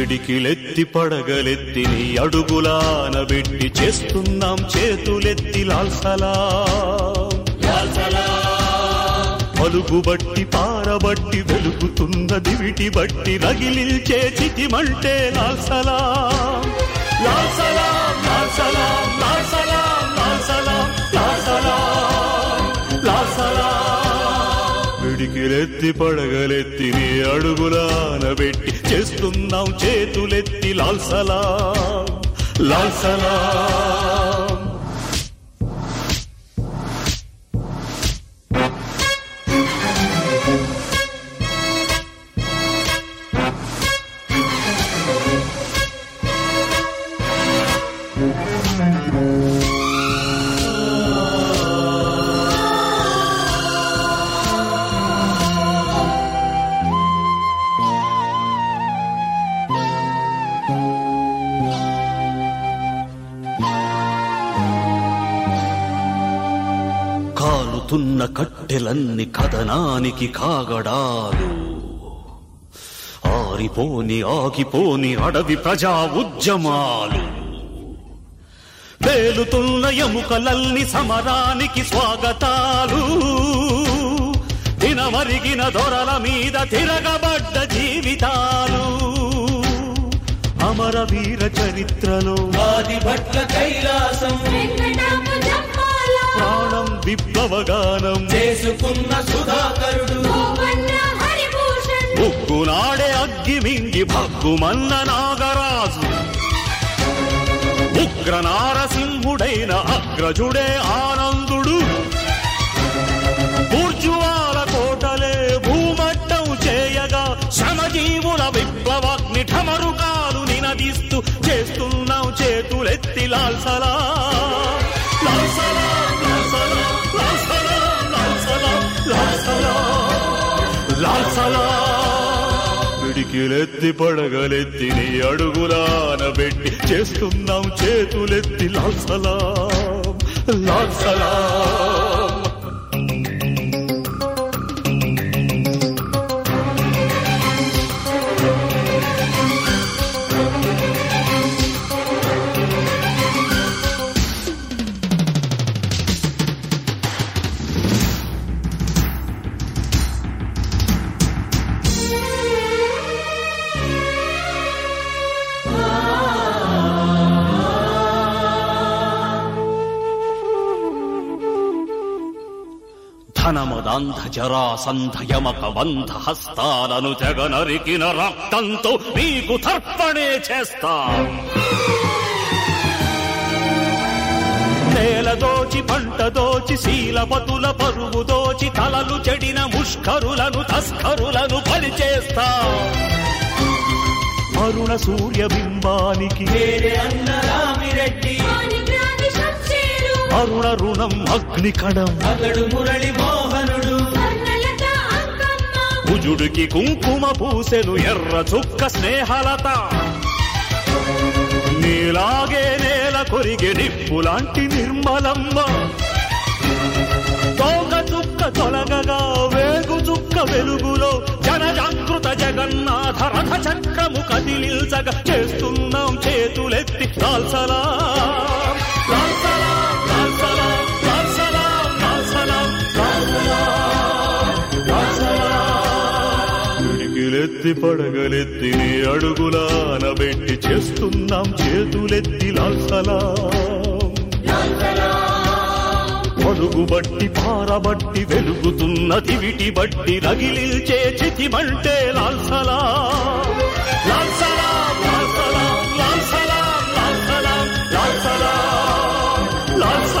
పిడికిలెత్తి పడగలెత్తి నీ అడుగులాన పెట్టి చేస్తున్నాం చేతులెత్తి లాల్సలా పలుగుబట్టి పారబట్టి వెలుగుతున్న దివిటి బట్టి రగిలిల్చే చితిమంటే లాల్సలా లాల్సలా లాల్సలా లాల్సలా లాల్సలా లాల్సలా లాల్సలా పిడికిలెత్తి పడగలెత్తి నీ అడుగులాన పెట్టి చేస్తున్నాం చేతులెత్తి లాల్సలా లాల్సలా కాలుతున్న కట్టెలన్ని కథనానికి కాగడాలు ఆరిపోని ఆగిపోని అడవి ప్రజా ఉద్యమాలు పేలుతున్న ఎముకలల్ని సమరానికి స్వాగతాలు దినమరిగిన దొరల మీద తిరగబడ్డ జీవితాలు అమరవీర చరిత్రలో ఆది భట్ల కైలాసం వెంకటాపు జంపాల ప్రాణం విప్లవగానం చేసుకున్న సుధాకరుడు గోపన్న హరిభూషణ్ ఉగ్గునాడే అగ్గి మింగి భగ్గుమన్న నాగరాజు ఉగ్ర నారసింహుడైన అగ్రజుడే ఆనందుడు బూర్జువాల కోటలే భూమట్టం చేయగా శ్రమజీవుల విప్లవాగ్ని ఠమరుకాలు నినదిస్తూ చేస్తున్నాం చేతులెత్తి లాల్సలా లాల్సలా లాల్సలా లాల్సలా లాల్సలా లాల్సలా లాల్సలా పిడికిలెత్తి పడగలెత్తి నీ అడుగులాన పెట్టి చేస్తున్నాం చేతులెత్తి లాల్సలా లాల్సలా ధనమదంధ జరాసంధ యమక వంధ హస్తాలను తెగనరికిన రక్తంతో నీకు తర్పణే చేస్తా నేల దోచి పంట దోచి శీలపతుల పరువు దోచి తలలు చెడిన ముష్కరులను తస్కరులను పరిచేస్తా అరుణ సూర్య బింబానికి వేరే అన్న రామిరెడ్డి మాణిక్యాది శంషేరు అరుణ రుణం అగ్ని కడం అతడు మురళి మోహనుడు స్వర్ణలత అంకమ్మ కుజుడికి కుంకుమ పూసెను ఎర్ర చుక్క స్నేహలత నీలాగే నేల కొరిగే నిప్పులాంటి నిర్మలమ్మ తోక చుక్క తొలగగా వేగు చుక్క వెలుగులో జనజాగృత జగన్నాథ రథ చక్రము కదిలిల్చగా చేస్తున్నాం చేతులెత్తి లాల్సలా లాల్సలా లాల్సలా లాల్సలా లాల్సలా లాల్సలా లాల్సలా పిడికిలెత్తి పడగలెత్తి నీ అడుగులాన పెట్టి చేస్తున్నాం చేతులెత్తి లాల్సలా పలుగుబట్టి పారబట్టి వెలుగుతున్న దివిటి బట్టి రగిలిల్చే చితిమంటే లాల్సలా లాల్సలా లాల్సలా లాల్సలా లాల్సలా లాల్సలా లాల్సలా